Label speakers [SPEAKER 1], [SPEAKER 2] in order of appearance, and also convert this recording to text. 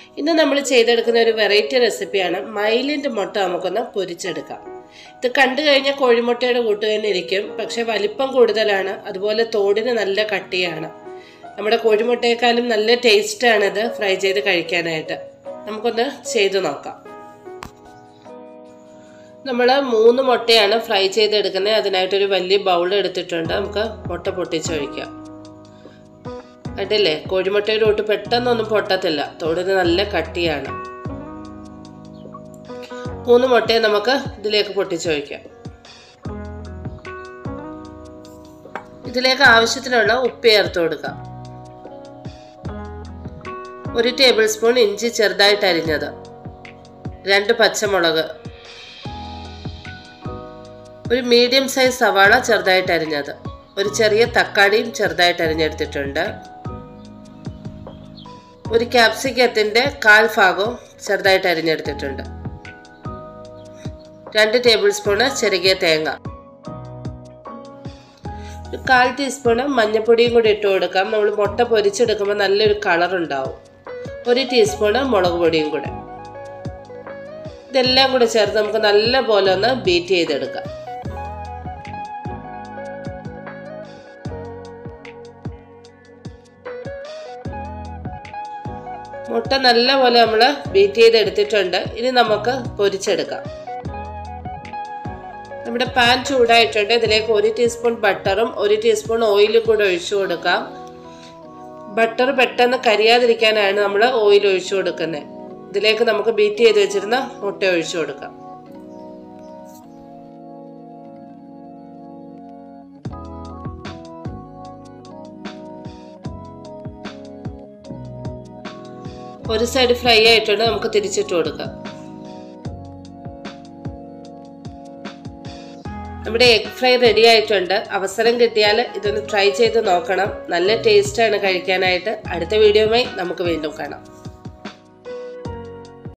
[SPEAKER 1] ഇന്ന് നമ്മൾ ചെയ്തെടുക്കുന്ന ഒരു വെറൈറ്റി റെസിപ്പിയാണ് മൈലിൻ്റെ മുട്ട നമുക്കൊന്ന് പൊരിച്ചെടുക്കാം ഇത് കണ്ടു കഴിഞ്ഞാൽ കോഴിമുട്ടയുടെ കൂട്ട് തന്നെ ഇരിക്കും പക്ഷെ വലിപ്പം കൂടുതലാണ് അതുപോലെ തോടിന് നല്ല കട്ടിയാണ് നമ്മുടെ കോഴിമുട്ടയെക്കാളും നല്ല ടേസ്റ്റാണിത് ഫ്രൈ ചെയ്ത് കഴിക്കാനായിട്ട് നമുക്കൊന്ന് ചെയ്തു നോക്കാം നമ്മൾ മൂന്ന് മുട്ടയാണ് ഫ്രൈ ചെയ്തെടുക്കുന്നത് അതിനായിട്ടൊരു വലിയ ബൗൾ എടുത്തിട്ടുണ്ട് നമുക്ക് മുട്ട പൊട്ടിച്ചൊഴിക്കാം കണ്ടില്ലേ കോഴിമുട്ടയുടെ കൂട്ട് പെട്ടെന്നൊന്നും പൊട്ടത്തില്ല തോടിന് നല്ല കട്ടിയാണ് മൂന്ന് മുട്ടയെ നമുക്ക് ഇതിലേക്ക് പൊട്ടിച്ചൊഴിക്കാം ഇതിലേക്ക് ആവശ്യത്തിനുള്ള ഉപ്പ് ചേർത്ത് കൊടുക്കാം ഒരു ടേബിൾ സ്പൂൺ ഇഞ്ചി ചെറുതായിട്ട് അരിഞ്ഞത് രണ്ട് പച്ചമുളക് ഒരു മീഡിയം സൈസ് സവാള ചെറുതായിട്ട് അരിഞ്ഞത് ഒരു ചെറിയ തക്കാളിയും ചെറുതായിട്ട് അരിഞ്ഞെടുത്തിട്ടുണ്ട് ഒരു ക്യാപ്സിക്കത്തിൻ്റെ കാൽ ഭാഗവും ചെറുതായിട്ട് അരിഞ്ഞെടുത്തിട്ടുണ്ട് രണ്ട് ടേബിൾ സ്പൂണ് ചെറുകിയ തേങ്ങ ഒരു കാൽ ടീസ്പൂണ് മഞ്ഞൾപ്പൊടിയും കൂടി ഇട്ട് കൊടുക്കാം നമ്മൾ മുട്ട പൊരിച്ചെടുക്കുമ്പോൾ നല്ലൊരു കളർ ഉണ്ടാവും ഒരു ടീസ്പൂണ് മുളക് പൊടിയും കൂടെ ഇതെല്ലാം കൂടെ ചേർത്ത് നമുക്ക് നല്ല പോലെ ഒന്ന് ബീറ്റ് ചെയ്തെടുക്കാം മുട്ട നല്ലപോലെ നമ്മൾ ബീറ്റ് ചെയ്തെടുത്തിട്ടുണ്ട് ഇനി നമുക്ക് പൊരിച്ചെടുക്കാം നമ്മുടെ പാൻ ചൂടായിട്ടുണ്ട് ഇതിലേക്ക് ഒരു ടീസ്പൂൺ ബട്ടറും ഒരു ടീസ്പൂൺ ഓയിലും കൂടെ ഒഴിച്ചു കൊടുക്കാം ബട്ടർ പെട്ടെന്ന് കരിയാതിരിക്കാനാണ് നമ്മൾ ഓയിൽ ഒഴിച്ചു കൊടുക്കുന്നത് ഇതിലേക്ക് നമുക്ക് ബീറ്റ് ചെയ്ത് വെച്ചിരുന്ന മുട്ട ഒഴിച്ചു കൊടുക്കാം ഒരു സൈഡ് ഫ്രൈ ആയിട്ടുണ്ട് നമുക്ക് തിരിച്ചിട്ട് കൊടുക്കാം നമ്മുടെ എഗ് ഫ്രൈ റെഡി ആയിട്ടുണ്ട് അവസരം കിട്ടിയാൽ ഇതൊന്ന് ട്രൈ ചെയ്ത് നോക്കണം നല്ല ടേസ്റ്റാണ് കഴിക്കാനായിട്ട് അടുത്ത വീഡിയോയുമായി നമുക്ക് വീണ്ടും കാണാം